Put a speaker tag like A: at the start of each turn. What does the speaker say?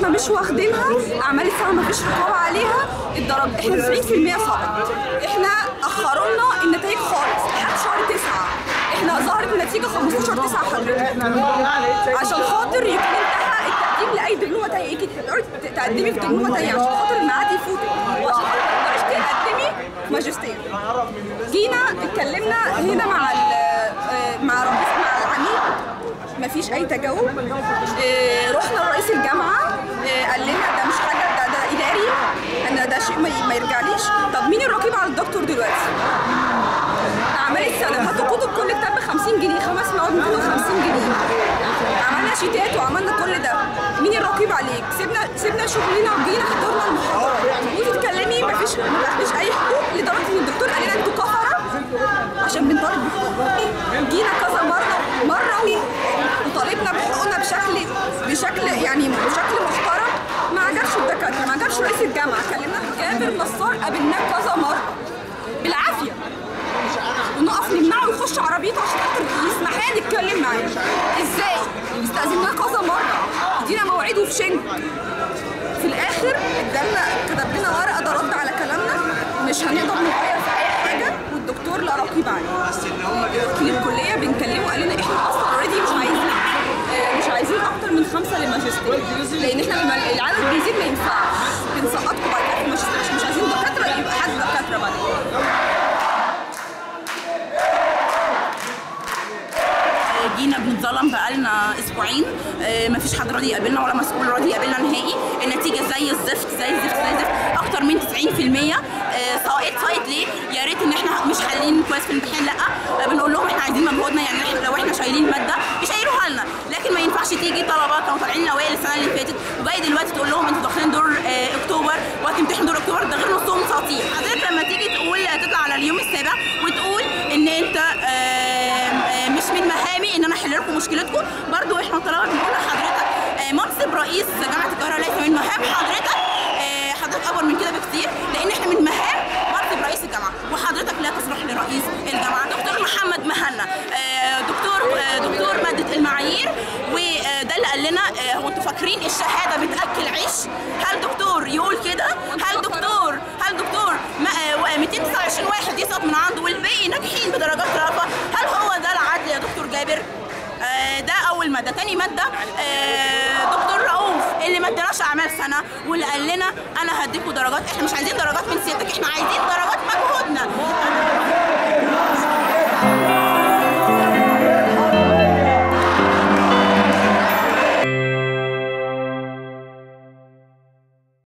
A: درجاتنا مش واخدينها اعمال السنه ما فيش رقابه عليها الدرجه احنا 90% سقط احنا اخروا لنا النتائج خالص لحد شهر 9 احنا ظهرت النتيجه 15 9 حضرتك عشان خاطر يكون انتهى التقديم لاي دبلومه تانية انت تقدري تقدمي في دبلومه تانية عشان خاطر الميعاد يفوت وعشان خاطر ما تقدريش تقدمي ماجستير جينا اتكلمنا هنا مع ال- مع رئيس مع العميد مفيش اي تجاوب إيه، رحنا لرئيس الجامعه إيه، قال لنا ده مش حاجه ده ده اداري ان ده شيء ما ي- ما يرجعليش طب مين الرقيب على الدكتور دلوقتي اعمال السنه هاتوا كتب كل كتاب ب 50 جنيه خمس مواد 250 جنيه عملنا شيتات وعملنا كل ده مين الرقيب عليك سيبنا سيبنا شغلنا وجينا حضرنا المحاضره وانت تتكلمي مفيش مفيش اي حقوق لدرجه ان الدكتور قال لنا انتوا كفره عشان بنطالب بحقوقنا جينا كذا مره مره و- وطالبنا بحقوقنا بشكل بشكل يعني بشكل محترم ما عجبش الدكاتره ما عجبش رئيس الجامعه كلمنا جابر نصار قابلناه كذا مره بالعافيه ونقف نمنعه يخش عربيته عشان خاطر يسمح لنا نتكلم معاه ازاي استاذناه كذا مره ادينا مواعيد وفي شنك في الاخر ادالنا كتب لنا ورقه ده رد على كلامنا مش هنقدر نغير في اي حاجه والدكتور لا رقيب عليه وكيل الكليه بنكلمه قال لنا احنا اصلا اوريدي مش عايزين آه، مش عايزين اكتر من خمسه للماجستير لان احنا لما العدد بيزيد ما ينفعش بنسقطكم بعد كده في الماجستير عشان مش عايزين دكاتره يبقى حد دكاتره بعد كده
B: جينا بنتظلم بقالنا اسبوعين آه، مفيش حد راضي يقابلنا ولا مسؤول راضي يقابلنا نهائي النتيجه زي الزفت زي الزفت زي الزفت اكتر من 90% آه، ساقط ساقط ليه يا ريت ان احنا مش حالين كويس في الامتحان لا آه، بنقول لهم احنا عايزين مجهودنا يعني إحنا لو احنا شايلين ماده يشيلوها لنا لكن ما ينفعش تيجي طلبه كانوا طالعين الاوائل السنه اللي فاتت وجاي دلوقتي تقول لهم انتوا داخلين دور آه، اكتوبر وهتمتحنوا دور اكتوبر ده غير نصهم ساقطين حضرتك لما تيجي تقول تطلع على اليوم السابع وتقول ان انت آم، آم، مش من مهامي ان انا احل لكم مشكلتكم برضو احنا طلبه بنقول لحضرتك آه، منصب رئيس جامعه القاهره ليس من مهام حضرتك آه، حضرتك اكبر من كده بكتير لان احنا من مهام منصب رئيس الجامعه وحضرتك لا تصلح لرئيس الجامعه دكتور محمد مهنا آه، دكتور آه، دكتور ماده المعايير وده اللي قال لنا آه، هو انتوا فاكرين الشهاده بتاكل عيش هل دكتور يقول كده هل دكتور هل دكتور ما- آه، 229 واحد يسقط من عنده والباقي ناجحين بدرجات رافعه هل هو ده العدل يا دكتور جابر آه، ده اول ماده تاني ماده آه، دكتور رؤوف اللي ما اداناش اعمال سنه واللي قال لنا انا هديكوا درجات احنا مش عايزين درجات من سيادتك احنا عايزين